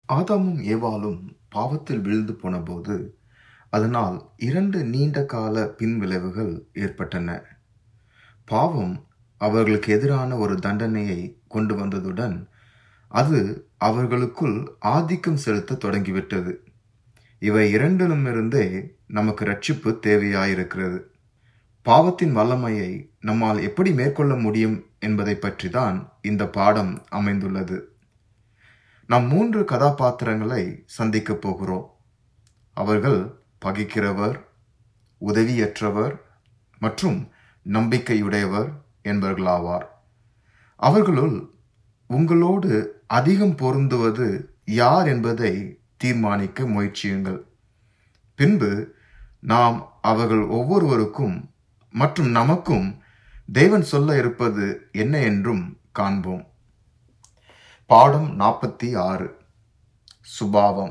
ஆதாமும் ஏவாளும் பாவத்தில் விழுந்து போனபோது அதனால் இரண்டு நீண்ட கால பின்விளைவுகள் ஏற்பட்டன பாவம் அவர்களுக்கு எதிரான ஒரு தண்டனையை கொண்டு வந்ததுடன் அது அவர்களுக்குள் ஆதிக்கம் செலுத்த தொடங்கிவிட்டது இவை இரண்டிலுமிருந்தே நமக்கு ரட்சிப்பு தேவையாயிருக்கிறது பாவத்தின் வல்லமையை நம்மால் எப்படி மேற்கொள்ள முடியும் என்பதை பற்றி தான் இந்த பாடம் அமைந்துள்ளது நாம் மூன்று கதாபாத்திரங்களை சந்திக்கப் போகிறோம் அவர்கள் பகைக்கிறவர் உதவியற்றவர் மற்றும் நம்பிக்கையுடையவர் என்பவர்களாவார் அவர்களுள் உங்களோடு அதிகம் பொருந்துவது யார் என்பதை தீர்மானிக்க முயற்சியுங்கள் பின்பு நாம் அவர்கள் ஒவ்வொருவருக்கும் மற்றும் நமக்கும் தேவன் சொல்ல இருப்பது என்ன என்றும் காண்போம் பாடம் நாற்பத்தி ஆறு சுபாவம்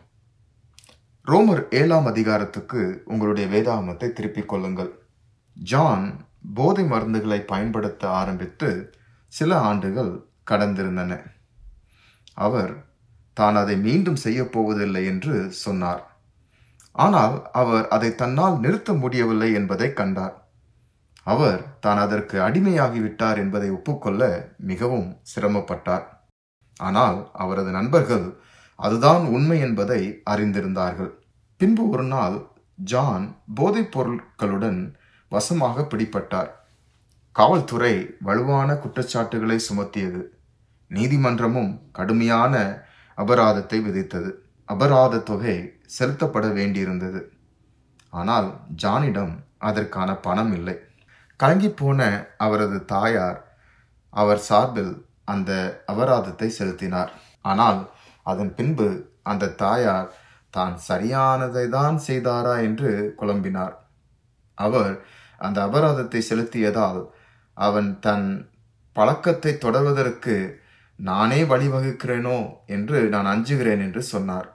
ரோமர் ஏழாம் அதிகாரத்துக்கு உங்களுடைய வேதாகமத்தை திருப்பிக் கொள்ளுங்கள் ஜான் போதை மருந்துகளை பயன்படுத்த ஆரம்பித்து சில ஆண்டுகள் கடந்திருந்தன அவர் தான் அதை மீண்டும் செய்ய போவதில்லை என்று சொன்னார் ஆனால் அவர் அதை தன்னால் நிறுத்த முடியவில்லை என்பதை கண்டார் அவர் தான் அதற்கு அடிமையாகிவிட்டார் என்பதை ஒப்புக்கொள்ள மிகவும் சிரமப்பட்டார் ஆனால் அவரது நண்பர்கள் அதுதான் உண்மை என்பதை அறிந்திருந்தார்கள் பின்பு ஒரு நாள் ஜான் போதைப் பொருட்களுடன் வசமாக பிடிப்பட்டார் காவல்துறை வலுவான குற்றச்சாட்டுகளை சுமத்தியது நீதிமன்றமும் கடுமையான அபராதத்தை விதித்தது அபராத தொகை செலுத்தப்பட வேண்டியிருந்தது ஆனால் ஜானிடம் அதற்கான பணம் இல்லை கலங்கி போன அவரது தாயார் அவர் சார்பில் அந்த அபராதத்தை செலுத்தினார் ஆனால் அதன் பின்பு அந்த தாயார் தான் சரியானதை தான் செய்தாரா என்று குழம்பினார் அவர் அந்த அபராதத்தை செலுத்தியதால் அவன் தன் பழக்கத்தை தொடர்வதற்கு நானே வழிவகுக்கிறேனோ என்று நான் அஞ்சுகிறேன் என்று சொன்னார்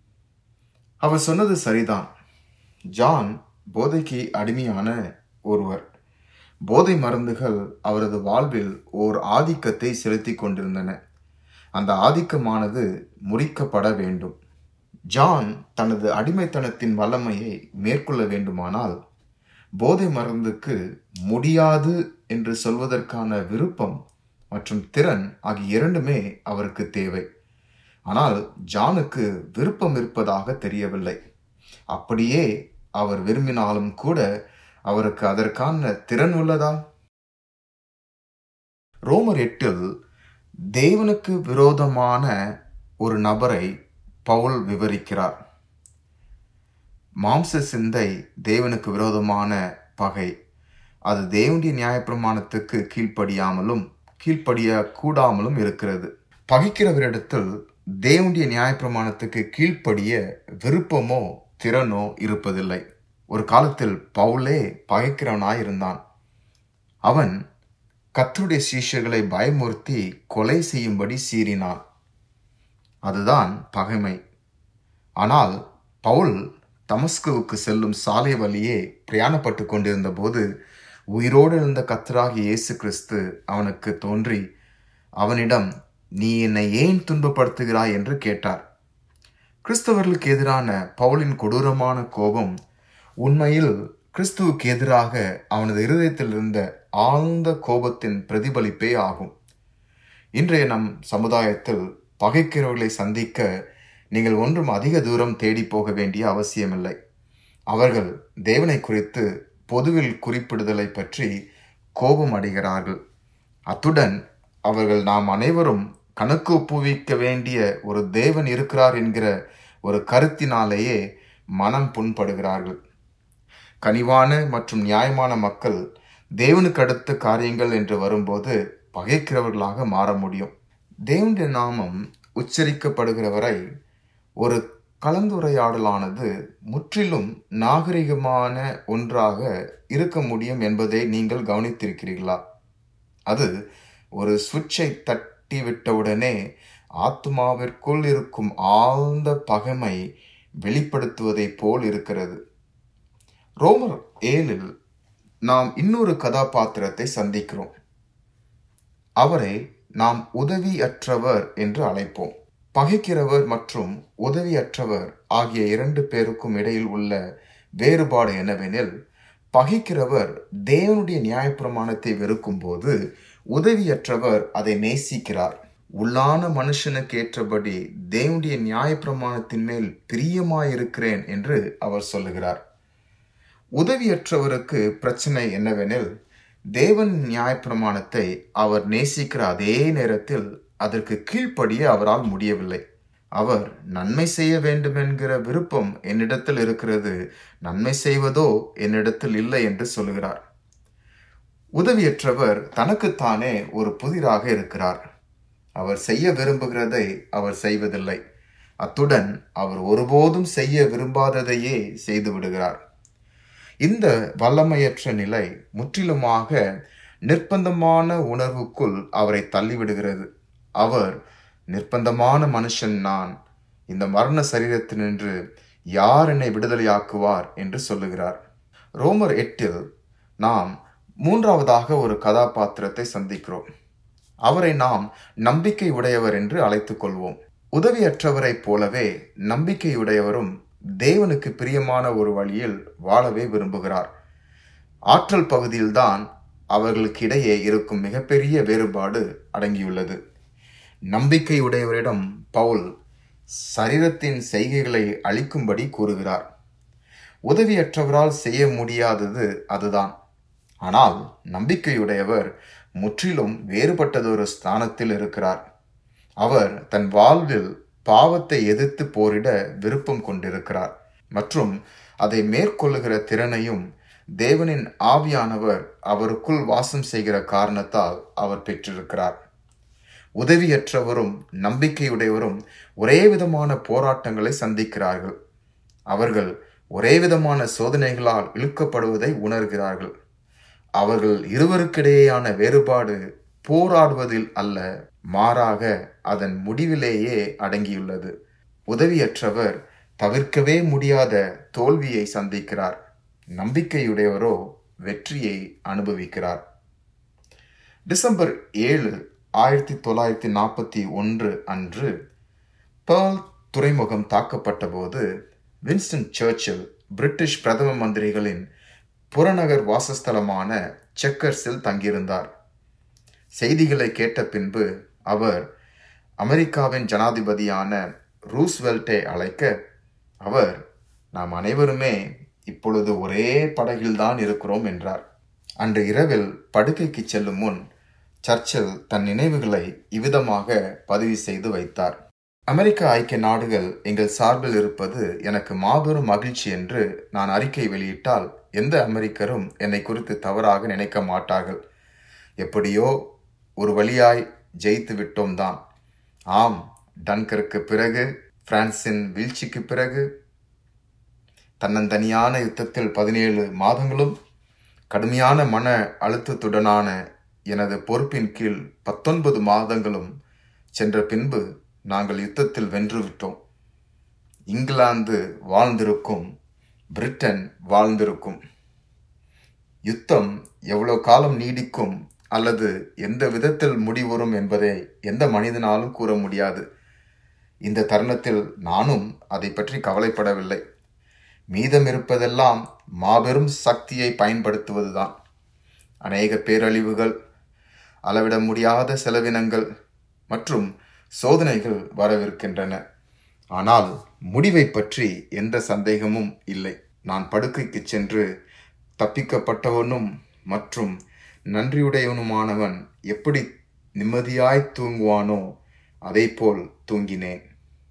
அவர் சொன்னது சரிதான் ஜான் போதைக்கு அடிமையான ஒருவர் போதை மருந்துகள் அவரது வாழ்வில் ஓர் ஆதிக்கத்தை செலுத்தி கொண்டிருந்தன அந்த ஆதிக்கமானது முறிக்கப்பட வேண்டும் ஜான் தனது அடிமைத்தனத்தின் வல்லமையை மேற்கொள்ள வேண்டுமானால் போதை மருந்துக்கு முடியாது என்று சொல்வதற்கான விருப்பம் மற்றும் திறன் ஆகிய இரண்டுமே அவருக்கு தேவை ஆனால் ஜானுக்கு விருப்பம் இருப்பதாக தெரியவில்லை அப்படியே அவர் விரும்பினாலும் கூட அவருக்கு அதற்கான திறன் உள்ளதா ரோமர் எட்டில் தேவனுக்கு விரோதமான ஒரு நபரை பவுல் விவரிக்கிறார் மாம்ச சிந்தை தேவனுக்கு விரோதமான பகை அது தேவனுடைய நியாயப்பிரமாணத்துக்கு கீழ்ப்படியாமலும் கீழ்ப்படிய கூடாமலும் இருக்கிறது பகைக்கிறவரிடத்தில் தேவனுடைய நியாயப்பிரமாணத்துக்கு கீழ்ப்படிய விருப்பமோ திறனோ இருப்பதில்லை ஒரு காலத்தில் பவுலே பகைக்கிறவனாயிருந்தான் அவன் கத்தருடைய சீஷர்களை பயமுறுத்தி கொலை செய்யும்படி சீறினான் அதுதான் பகைமை ஆனால் பவுல் தமஸ்குவுக்கு செல்லும் சாலை வழியே பிரயாணப்பட்டு கொண்டிருந்த போது உயிரோடு இருந்த கத்தராகி இயேசு கிறிஸ்து அவனுக்கு தோன்றி அவனிடம் நீ என்னை ஏன் துன்பப்படுத்துகிறாய் என்று கேட்டார் கிறிஸ்தவர்களுக்கு எதிரான பவுலின் கொடூரமான கோபம் உண்மையில் கிறிஸ்துவுக்கு எதிராக அவனது இருதயத்தில் இருந்த ஆழ்ந்த கோபத்தின் பிரதிபலிப்பே ஆகும் இன்றைய நம் சமுதாயத்தில் பகைக்கிறவர்களை சந்திக்க நீங்கள் ஒன்றும் அதிக தூரம் தேடி போக வேண்டிய அவசியமில்லை அவர்கள் தேவனை குறித்து பொதுவில் குறிப்பிடுதலை பற்றி கோபம் அடைகிறார்கள் அத்துடன் அவர்கள் நாம் அனைவரும் கணக்கு ஒப்புவிக்க வேண்டிய ஒரு தேவன் இருக்கிறார் என்கிற ஒரு கருத்தினாலேயே மனம் புண்படுகிறார்கள் கனிவான மற்றும் நியாயமான மக்கள் தேவனுக்கு அடுத்த காரியங்கள் என்று வரும்போது பகைக்கிறவர்களாக மாற முடியும் தேவனுடைய நாமம் உச்சரிக்கப்படுகிற வரை ஒரு கலந்துரையாடலானது முற்றிலும் நாகரிகமான ஒன்றாக இருக்க முடியும் என்பதை நீங்கள் கவனித்திருக்கிறீர்களா அது ஒரு சுவிட்சை தட்டி விட்டவுடனே ஆத்மாவிற்குள் இருக்கும் ஆழ்ந்த பகைமை வெளிப்படுத்துவதைப் போல் இருக்கிறது ரோமர் ஏழில் நாம் இன்னொரு கதாபாத்திரத்தை சந்திக்கிறோம் அவரை நாம் உதவியற்றவர் என்று அழைப்போம் பகைக்கிறவர் மற்றும் உதவியற்றவர் ஆகிய இரண்டு பேருக்கும் இடையில் உள்ள வேறுபாடு என்னவெனில் பகைக்கிறவர் தேவனுடைய நியாயப்பிரமாணத்தை வெறுக்கும்போது உதவியற்றவர் அதை நேசிக்கிறார் உள்ளான மனுஷனுக்கு ஏற்றபடி தேவனுடைய நியாயப்பிரமாணத்தின் மேல் பிரியமாயிருக்கிறேன் என்று அவர் சொல்லுகிறார் உதவியற்றவருக்கு பிரச்சனை என்னவெனில் தேவன் நியாயப்பிரமாணத்தை அவர் நேசிக்கிற அதே நேரத்தில் அதற்கு கீழ்ப்படிய அவரால் முடியவில்லை அவர் நன்மை செய்ய வேண்டும் என்கிற விருப்பம் என்னிடத்தில் இருக்கிறது நன்மை செய்வதோ என்னிடத்தில் இல்லை என்று சொல்லுகிறார் உதவியற்றவர் தனக்குத்தானே ஒரு புதிராக இருக்கிறார் அவர் செய்ய விரும்புகிறதை அவர் செய்வதில்லை அத்துடன் அவர் ஒருபோதும் செய்ய விரும்பாததையே செய்து விடுகிறார் இந்த வல்லமையற்ற நிலை முற்றிலுமாக நிர்பந்தமான உணர்வுக்குள் அவரை தள்ளிவிடுகிறது அவர் நிர்பந்தமான மனுஷன் நான் இந்த மரண சரீரத்தினின்று யார் என்னை விடுதலையாக்குவார் என்று சொல்லுகிறார் ரோமர் எட்டில் நாம் மூன்றாவதாக ஒரு கதாபாத்திரத்தை சந்திக்கிறோம் அவரை நாம் நம்பிக்கை உடையவர் என்று அழைத்துக் கொள்வோம் உதவியற்றவரைப் போலவே நம்பிக்கையுடையவரும் தேவனுக்கு பிரியமான ஒரு வழியில் வாழவே விரும்புகிறார் ஆற்றல் பகுதியில்தான் அவர்களுக்கு இடையே இருக்கும் மிகப்பெரிய வேறுபாடு அடங்கியுள்ளது நம்பிக்கை உடையவரிடம் பவுல் சரீரத்தின் செய்கைகளை அளிக்கும்படி கூறுகிறார் உதவியற்றவரால் செய்ய முடியாதது அதுதான் ஆனால் நம்பிக்கையுடையவர் முற்றிலும் வேறுபட்டதொரு ஸ்தானத்தில் இருக்கிறார் அவர் தன் வாழ்வில் பாவத்தை எதிர்த்து போரிட விருப்பம் கொண்டிருக்கிறார் மற்றும் அதை மேற்கொள்ளுகிற திறனையும் தேவனின் ஆவியானவர் அவருக்குள் வாசம் செய்கிற காரணத்தால் அவர் பெற்றிருக்கிறார் உதவியற்றவரும் நம்பிக்கையுடையவரும் ஒரே விதமான போராட்டங்களை சந்திக்கிறார்கள் அவர்கள் ஒரே விதமான சோதனைகளால் இழுக்கப்படுவதை உணர்கிறார்கள் அவர்கள் இருவருக்கிடையேயான வேறுபாடு போராடுவதில் அல்ல மாறாக அதன் முடிவிலேயே அடங்கியுள்ளது உதவியற்றவர் தவிர்க்கவே முடியாத தோல்வியை சந்திக்கிறார் நம்பிக்கையுடையவரோ வெற்றியை அனுபவிக்கிறார் டிசம்பர் ஏழு ஆயிரத்தி தொள்ளாயிரத்தி நாற்பத்தி ஒன்று அன்று பேர்ல் துறைமுகம் தாக்கப்பட்ட போது வின்ஸ்டன் சர்ச்சில் பிரிட்டிஷ் பிரதம மந்திரிகளின் புறநகர் வாசஸ்தலமான செக்கர்ஸில் தங்கியிருந்தார் செய்திகளை கேட்ட பின்பு அவர் அமெரிக்காவின் ஜனாதிபதியான ரூஸ்வெல்ட்டை அழைக்க அவர் நாம் அனைவருமே இப்பொழுது ஒரே படகில்தான் இருக்கிறோம் என்றார் அன்று இரவில் படுக்கைக்கு செல்லும் முன் சர்ச்சில் தன் நினைவுகளை இவ்விதமாக பதிவு செய்து வைத்தார் அமெரிக்க ஐக்கிய நாடுகள் எங்கள் சார்பில் இருப்பது எனக்கு மாபெரும் மகிழ்ச்சி என்று நான் அறிக்கை வெளியிட்டால் எந்த அமெரிக்கரும் என்னை குறித்து தவறாக நினைக்க மாட்டார்கள் எப்படியோ ஒரு வழியாய் ஜெயித்து விட்டோம் தான் ஆம் டன்கருக்கு பிறகு பிரான்சின் வீழ்ச்சிக்கு பிறகு தன்னந்தனியான யுத்தத்தில் பதினேழு மாதங்களும் கடுமையான மன அழுத்தத்துடனான எனது பொறுப்பின் கீழ் பத்தொன்பது மாதங்களும் சென்ற பின்பு நாங்கள் யுத்தத்தில் வென்றுவிட்டோம் இங்கிலாந்து வாழ்ந்திருக்கும் பிரிட்டன் வாழ்ந்திருக்கும் யுத்தம் எவ்வளவு காலம் நீடிக்கும் அல்லது எந்த விதத்தில் முடிவுறும் என்பதை எந்த மனிதனாலும் கூற முடியாது இந்த தருணத்தில் நானும் அதை பற்றி கவலைப்படவில்லை மீதம் இருப்பதெல்லாம் மாபெரும் சக்தியை பயன்படுத்துவதுதான் அநேக பேரழிவுகள் அளவிட முடியாத செலவினங்கள் மற்றும் சோதனைகள் வரவிருக்கின்றன ஆனால் முடிவை பற்றி எந்த சந்தேகமும் இல்லை நான் படுக்கைக்கு சென்று தப்பிக்கப்பட்டவனும் மற்றும் நன்றியுடையவனுமானவன் எப்படி நிம்மதியாய் தூங்குவானோ அதேபோல் தூங்கினேன்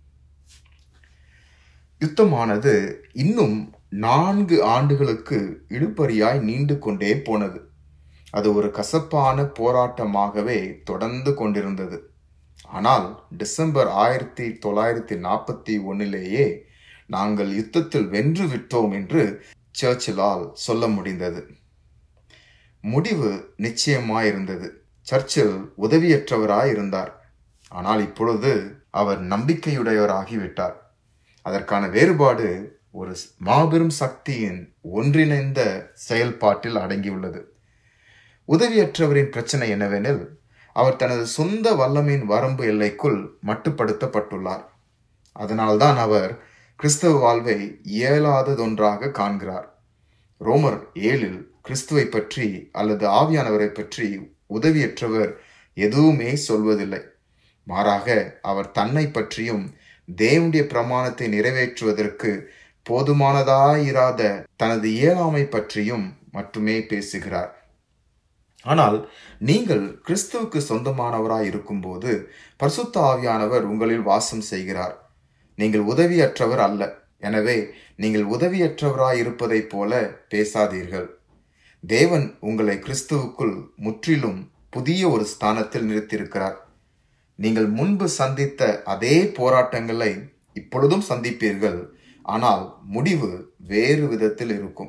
யுத்தமானது இன்னும் நான்கு ஆண்டுகளுக்கு இழுபறியாய் நீண்டு கொண்டே போனது அது ஒரு கசப்பான போராட்டமாகவே தொடர்ந்து கொண்டிருந்தது ஆனால் டிசம்பர் ஆயிரத்தி தொள்ளாயிரத்தி நாற்பத்தி ஒன்னிலேயே நாங்கள் யுத்தத்தில் வென்று விட்டோம் என்று சர்ச்சிலால் சொல்ல முடிந்தது முடிவு நிச்சயமாயிருந்தது சர்ச்சில் உதவியற்றவராய் இருந்தார் ஆனால் இப்பொழுது அவர் நம்பிக்கையுடையவராகிவிட்டார் அதற்கான வேறுபாடு ஒரு மாபெரும் சக்தியின் ஒன்றிணைந்த செயல்பாட்டில் அடங்கியுள்ளது உதவியற்றவரின் பிரச்சனை என்னவெனில் அவர் தனது சொந்த வல்லமையின் வரம்பு எல்லைக்குள் மட்டுப்படுத்தப்பட்டுள்ளார் அதனால்தான் அவர் கிறிஸ்தவ வாழ்வை இயலாததொன்றாக காண்கிறார் ரோமர் ஏழில் கிறிஸ்துவை பற்றி அல்லது ஆவியானவரை பற்றி உதவியற்றவர் எதுவுமே சொல்வதில்லை மாறாக அவர் தன்னை பற்றியும் தேவனுடைய பிரமாணத்தை நிறைவேற்றுவதற்கு போதுமானதாயிராத தனது இயலாமை பற்றியும் மட்டுமே பேசுகிறார் ஆனால் நீங்கள் கிறிஸ்துவுக்கு சொந்தமானவராய் இருக்கும்போது பரிசுத்த ஆவியானவர் உங்களில் வாசம் செய்கிறார் நீங்கள் உதவியற்றவர் அல்ல எனவே நீங்கள் உதவியற்றவராய் இருப்பதைப் போல பேசாதீர்கள் தேவன் உங்களை கிறிஸ்துவுக்குள் முற்றிலும் புதிய ஒரு ஸ்தானத்தில் நிறுத்தியிருக்கிறார் நீங்கள் முன்பு சந்தித்த அதே போராட்டங்களை இப்பொழுதும் சந்திப்பீர்கள் ஆனால் முடிவு வேறு விதத்தில் இருக்கும்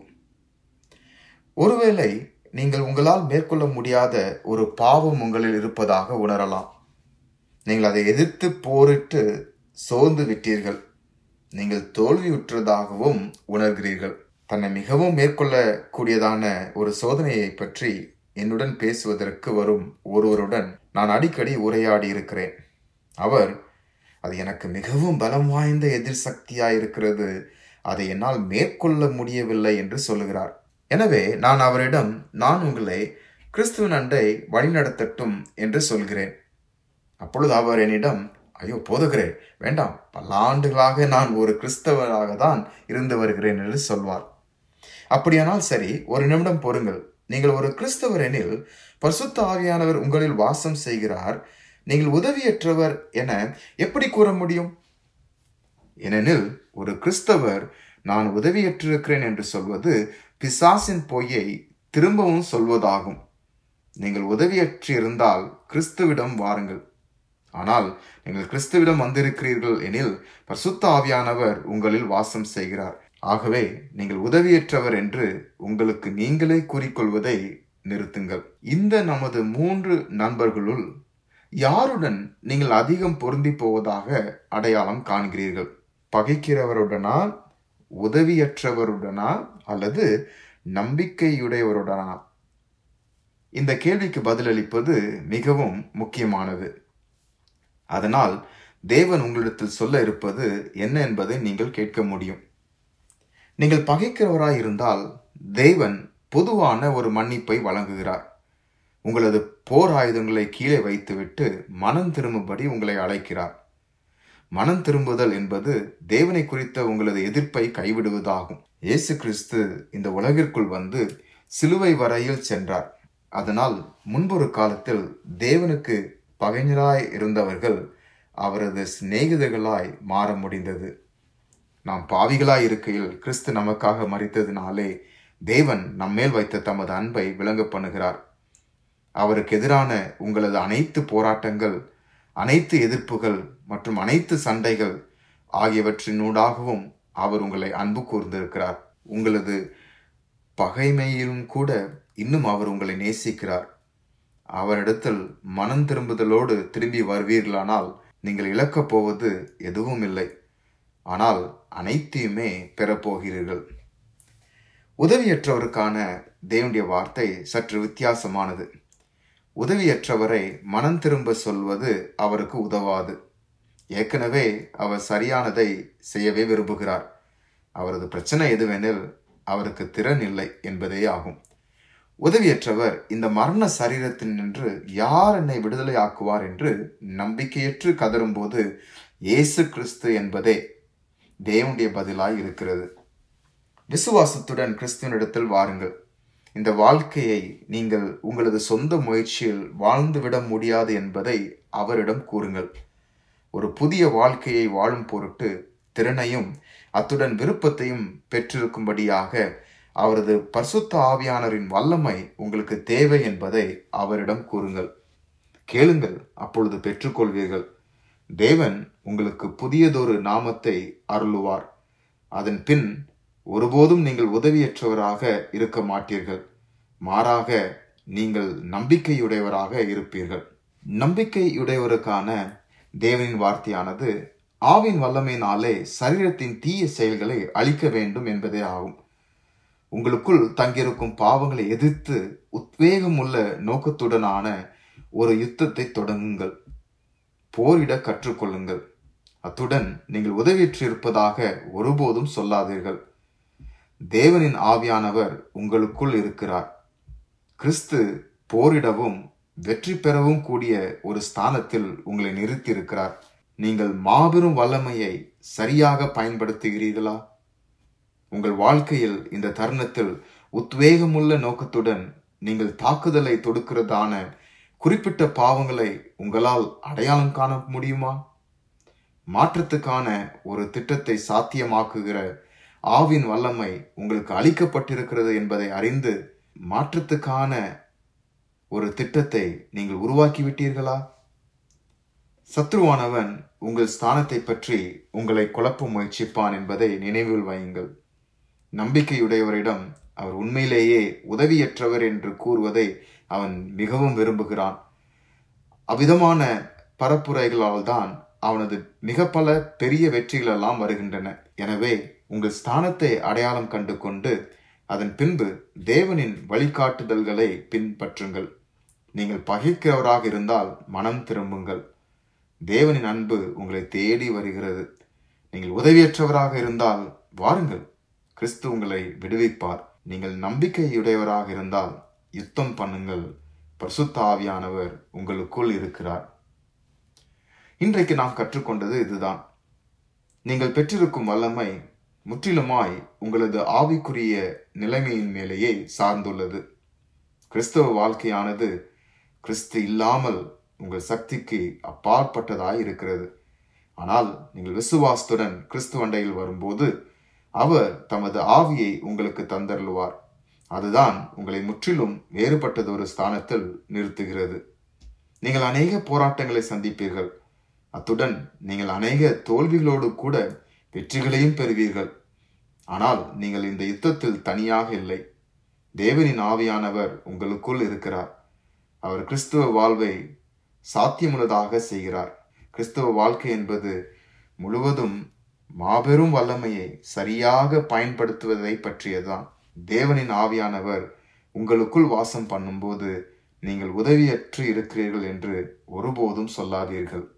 ஒருவேளை நீங்கள் உங்களால் மேற்கொள்ள முடியாத ஒரு பாவம் உங்களில் இருப்பதாக உணரலாம் நீங்கள் அதை எதிர்த்து போரிட்டு சோர்ந்து விட்டீர்கள் நீங்கள் தோல்வியுற்றதாகவும் உணர்கிறீர்கள் தன்னை மிகவும் மேற்கொள்ளக்கூடியதான ஒரு சோதனையை பற்றி என்னுடன் பேசுவதற்கு வரும் ஒருவருடன் நான் அடிக்கடி உரையாடி இருக்கிறேன் அவர் அது எனக்கு மிகவும் பலம் வாய்ந்த எதிர் சக்தியாய் இருக்கிறது அதை என்னால் மேற்கொள்ள முடியவில்லை என்று சொல்லுகிறார் எனவே நான் அவரிடம் நான் உங்களை கிறிஸ்துவின் அண்டை வழிநடத்தட்டும் என்று சொல்கிறேன் அப்பொழுது அவர் என்னிடம் ஐயோ போதுகிறே வேண்டாம் பல ஆண்டுகளாக நான் ஒரு கிறிஸ்தவராக தான் இருந்து வருகிறேன் என்று சொல்வார் அப்படியானால் சரி ஒரு நிமிடம் பொறுங்கள் நீங்கள் ஒரு கிறிஸ்தவர் எனில் பரிசுத்த ஆவியானவர் உங்களில் வாசம் செய்கிறார் நீங்கள் உதவியற்றவர் என எப்படி கூற முடியும் ஏனெனில் ஒரு கிறிஸ்தவர் நான் உதவியற்றிருக்கிறேன் என்று சொல்வது பிசாசின் பொய்யை திரும்பவும் சொல்வதாகும் நீங்கள் உதவியற்றி இருந்தால் கிறிஸ்துவிடம் வாருங்கள் ஆனால் நீங்கள் கிறிஸ்துவிடம் வந்திருக்கிறீர்கள் எனில் பரிசுத்த ஆவியானவர் உங்களில் வாசம் செய்கிறார் ஆகவே நீங்கள் உதவியற்றவர் என்று உங்களுக்கு நீங்களே கூறிக்கொள்வதை நிறுத்துங்கள் இந்த நமது மூன்று நண்பர்களுள் யாருடன் நீங்கள் அதிகம் பொருந்தி போவதாக அடையாளம் காண்கிறீர்கள் பகைக்கிறவருடனா உதவியற்றவருடனா அல்லது நம்பிக்கையுடையவருடனா இந்த கேள்விக்கு பதிலளிப்பது மிகவும் முக்கியமானது அதனால் தேவன் உங்களிடத்தில் சொல்ல இருப்பது என்ன என்பதை நீங்கள் கேட்க முடியும் நீங்கள் பகைக்கிறவராய் இருந்தால் தேவன் பொதுவான ஒரு மன்னிப்பை வழங்குகிறார் உங்களது போர் ஆயுதங்களை கீழே வைத்துவிட்டு மனம் திரும்பும்படி உங்களை அழைக்கிறார் மனம் திரும்புதல் என்பது தேவனை குறித்த உங்களது எதிர்ப்பை கைவிடுவதாகும் இயேசு கிறிஸ்து இந்த உலகிற்குள் வந்து சிலுவை வரையில் சென்றார் அதனால் முன்பொரு காலத்தில் தேவனுக்கு பகைஞராய் இருந்தவர்கள் அவரது சிநேகிதர்களாய் மாற முடிந்தது நாம் பாவிகளாய் இருக்கையில் கிறிஸ்து நமக்காக மறித்ததினாலே தேவன் நம்மேல் வைத்த தமது அன்பை விளங்க பண்ணுகிறார் அவருக்கு எதிரான உங்களது அனைத்து போராட்டங்கள் அனைத்து எதிர்ப்புகள் மற்றும் அனைத்து சண்டைகள் ஆகியவற்றினூடாகவும் அவர் உங்களை அன்பு கூர்ந்திருக்கிறார் உங்களது பகைமையிலும் கூட இன்னும் அவர் உங்களை நேசிக்கிறார் அவரிடத்தில் மனம் திரும்புதலோடு திரும்பி வருவீர்களானால் நீங்கள் இழக்கப் போவது எதுவும் இல்லை ஆனால் அனைத்தையுமே பெறப்போகிறீர்கள் உதவியற்றவருக்கான தேவனுடைய வார்த்தை சற்று வித்தியாசமானது உதவியற்றவரை மனம் திரும்ப சொல்வது அவருக்கு உதவாது ஏற்கனவே அவர் சரியானதை செய்யவே விரும்புகிறார் அவரது பிரச்சனை எதுவெனில் அவருக்கு திறன் இல்லை என்பதே ஆகும் உதவியற்றவர் இந்த மரண சரீரத்தில் நின்று யார் என்னை விடுதலை ஆக்குவார் என்று நம்பிக்கையற்று கதரும்போது இயேசு கிறிஸ்து என்பதே தேவனுடைய பதிலாய் இருக்கிறது விசுவாசத்துடன் கிறிஸ்துவனிடத்தில் வாருங்கள் இந்த வாழ்க்கையை நீங்கள் உங்களது சொந்த முயற்சியில் வாழ்ந்துவிட முடியாது என்பதை அவரிடம் கூறுங்கள் ஒரு புதிய வாழ்க்கையை வாழும் பொருட்டு திறனையும் அத்துடன் விருப்பத்தையும் பெற்றிருக்கும்படியாக அவரது பரிசுத்த ஆவியானரின் வல்லமை உங்களுக்கு தேவை என்பதை அவரிடம் கூறுங்கள் கேளுங்கள் அப்பொழுது பெற்றுக்கொள்வீர்கள் தேவன் உங்களுக்கு புதியதொரு நாமத்தை அருளுவார் அதன் பின் ஒருபோதும் நீங்கள் உதவியற்றவராக இருக்க மாட்டீர்கள் மாறாக நீங்கள் நம்பிக்கையுடையவராக இருப்பீர்கள் நம்பிக்கையுடையவருக்கான தேவனின் வார்த்தையானது ஆவின் வல்லமையினாலே சரீரத்தின் தீய செயல்களை அழிக்க வேண்டும் என்பதே ஆகும் உங்களுக்குள் தங்கியிருக்கும் பாவங்களை எதிர்த்து உத்வேகம் உள்ள நோக்கத்துடனான ஒரு யுத்தத்தை தொடங்குங்கள் போரிட கற்றுக்கொள்ளுங்கள் அத்துடன் நீங்கள் உதவியற்றிருப்பதாக ஒருபோதும் சொல்லாதீர்கள் தேவனின் ஆவியானவர் உங்களுக்குள் இருக்கிறார் கிறிஸ்து போரிடவும் வெற்றி பெறவும் கூடிய ஒரு ஸ்தானத்தில் உங்களை நிறுத்தியிருக்கிறார் நீங்கள் மாபெரும் வல்லமையை சரியாக பயன்படுத்துகிறீர்களா உங்கள் வாழ்க்கையில் இந்த தருணத்தில் உத்வேகமுள்ள நோக்கத்துடன் நீங்கள் தாக்குதலை தொடுக்கிறதான குறிப்பிட்ட பாவங்களை உங்களால் அடையாளம் காண முடியுமா மாற்றத்துக்கான ஒரு திட்டத்தை சாத்தியமாக்குகிற ஆவின் வல்லமை உங்களுக்கு அளிக்கப்பட்டிருக்கிறது என்பதை அறிந்து மாற்றத்துக்கான ஒரு திட்டத்தை நீங்கள் உருவாக்கிவிட்டீர்களா சத்ருவானவன் உங்கள் ஸ்தானத்தை பற்றி உங்களை குழப்ப முயற்சிப்பான் என்பதை நினைவில் வையுங்கள் நம்பிக்கையுடையவரிடம் அவர் உண்மையிலேயே உதவியற்றவர் என்று கூறுவதை அவன் மிகவும் விரும்புகிறான் அவ்விதமான பரப்புரைகளால் தான் அவனது மிக பல பெரிய வெற்றிகளெல்லாம் வருகின்றன எனவே உங்கள் ஸ்தானத்தை அடையாளம் கண்டு கொண்டு அதன் பின்பு தேவனின் வழிகாட்டுதல்களை பின்பற்றுங்கள் நீங்கள் பகைக்கிறவராக இருந்தால் மனம் திரும்புங்கள் தேவனின் அன்பு உங்களை தேடி வருகிறது நீங்கள் உதவியற்றவராக இருந்தால் வாருங்கள் கிறிஸ்து உங்களை விடுவிப்பார் நீங்கள் நம்பிக்கையுடையவராக இருந்தால் யுத்தம் பண்ணுங்கள் பரிசுத்த ஆவியானவர் உங்களுக்குள் இருக்கிறார் இன்றைக்கு நாம் கற்றுக்கொண்டது இதுதான் நீங்கள் பெற்றிருக்கும் வல்லமை முற்றிலுமாய் உங்களது ஆவிக்குரிய நிலைமையின் மேலேயே சார்ந்துள்ளது கிறிஸ்தவ வாழ்க்கையானது கிறிஸ்து இல்லாமல் உங்கள் சக்திக்கு அப்பாற்பட்டதாய் இருக்கிறது ஆனால் நீங்கள் விசுவாசத்துடன் கிறிஸ்து அண்டையில் வரும்போது அவர் தமது ஆவியை உங்களுக்கு தந்தருளுவார் அதுதான் உங்களை முற்றிலும் வேறுபட்டது ஒரு ஸ்தானத்தில் நிறுத்துகிறது நீங்கள் அநேக போராட்டங்களை சந்திப்பீர்கள் அத்துடன் நீங்கள் அநேக தோல்விகளோடு கூட வெற்றிகளையும் பெறுவீர்கள் ஆனால் நீங்கள் இந்த யுத்தத்தில் தனியாக இல்லை தேவனின் ஆவியானவர் உங்களுக்குள் இருக்கிறார் அவர் கிறிஸ்துவ வாழ்வை சாத்தியமுள்ளதாக செய்கிறார் கிறிஸ்தவ வாழ்க்கை என்பது முழுவதும் மாபெரும் வல்லமையை சரியாக பயன்படுத்துவதை பற்றியதுதான் தேவனின் ஆவியானவர் உங்களுக்குள் வாசம் பண்ணும்போது நீங்கள் உதவியற்று இருக்கிறீர்கள் என்று ஒருபோதும் சொல்லாதீர்கள்